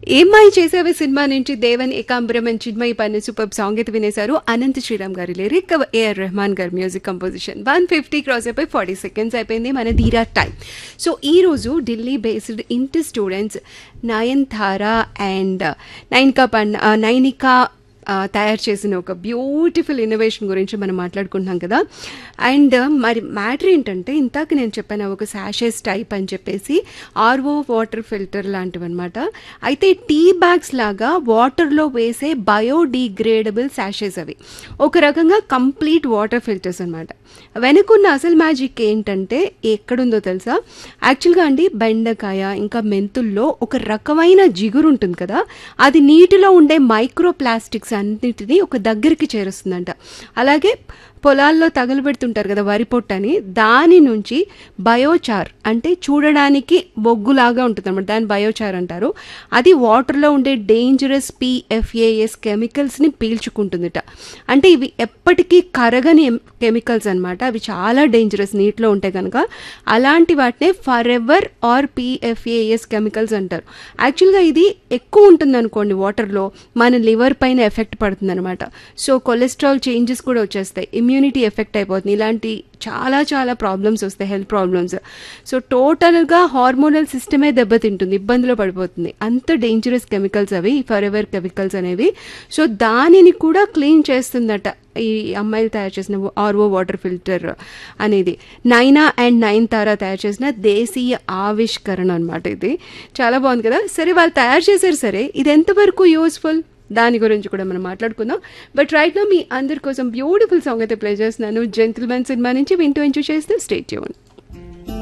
ఏమ్మాయి చేసేవి సినిమా నుంచి దేవన్ ఏకాంబరం అండ్ చిన్మయి పన్ను సూపర్ సాంగ్ అయితే వినేశారు అనంత్ శ్రీరామ్ గారి లిరిక్ ఏఆర్ రెహమాన్ గారి music composition one fifty cross అయిపోయి ఫార్టీ సెకండ్స్ అయిపోయింది మన ధీరా టైం సో ఈ రోజు Delhi based inter students Nayanthara and Nainika పన్ నైనికా ఆ, తయారు చేసిన ఒక బ్యూటిఫుల్ ఇన్నోవేషన్ గురించి మనం మాట్లాడుకుంటున్నాం కదా అండ్ మరి మ్యాటర్ ఏంటంటే ఇంతాక నేను చెప్పాను ఒక శాషెస్ టైప్ అని చెప్పేసి ఆర్ఓ వాటర్ ఫిల్టర్ లాంటివి అనమాట అయితే టీ బ్యాగ్స్ లాగా వాటర్లో వేసే బయోడిగ్రేడబుల్ శాషెస్ అవి ఒక రకంగా కంప్లీట్ వాటర్ ఫిల్టర్స్ అనమాట వెనుకున్న అసలు మ్యాజిక్ ఏంటంటే ఎక్కడుందో తెలుసా యాక్చువల్గా అండి బెండకాయ ఇంకా మెంతుల్లో ఒక రకమైన జిగురు ఉంటుంది కదా అది నీటిలో ఉండే మైక్రో ప్లాస్టిక్స్ అన్నిటిని ఒక దగ్గరికి చేరుస్తుందంట అలాగే పొలాల్లో తగలబెడుతుంటారు కదా వరి పొట్టని దాని నుంచి బయోచార్ అంటే చూడడానికి బొగ్గులాగా ఉంటుంది అనమాట దాన్ని బయోచార్ అంటారు అది వాటర్లో ఉండే డేంజరస్ పిఎఫ్ఏఎస్ కెమికల్స్ని పీల్చుకుంటుందిట అంటే ఇవి ఎప్పటికీ కరగని కెమికల్స్ అనమాట అవి చాలా డేంజరస్ నీటిలో ఉంటాయి కనుక అలాంటి వాటినే forever or PFAS chemicals అంటారు యాక్చువల్గా ఇది ఎక్కువ ఉంటుంది అనుకోండి వాటర్లో మన లివర్ పైన ఎఫెక్ట్ పడుతుంది అనమాట సో కొలెస్ట్రాల్ చేంజెస్ కూడా వచ్చేస్తాయి ఇమ్యూనిటీ ఎఫెక్ట్ అయిపోతుంది ఇలాంటి చాలా చాలా ప్రాబ్లమ్స్ వస్తాయి హెల్త్ ప్రాబ్లమ్స్ సో టోటల్గా హార్మోనల్ సిస్టమే దెబ్బతింటుంది ఇబ్బందిలో పడిపోతుంది అంత డేంజరస్ కెమికల్స్ అవి ఫర్ ఎవర్ కెమికల్స్ అనేవి సో దానిని కూడా క్లీన్ చేస్తుందట ఈ అమ్మాయిలు తయారు చేసిన ఆర్ఓ వాటర్ ఫిల్టర్ అనేది నైనా అండ్ నైన్ తారా తయారు చేసిన దేశీయ ఆవిష్కరణ అనమాట ఇది చాలా బాగుంది కదా సరే వాళ్ళు తయారు చేశారు సరే ఇది ఎంతవరకు యూస్ఫుల్ దాని గురించి కూడా మనం మాట్లాడుకుందాం బట్ రైట్ నా మీ అందరి కోసం బ్యూటిఫుల్ సాంగ్ అయితే ప్లే చేస్తున్నాను జెంటిల్మెన్ సినిమా నుంచి వింటూ ఎంజాయ్ చేస్తూ స్టేట్ ట్యూన్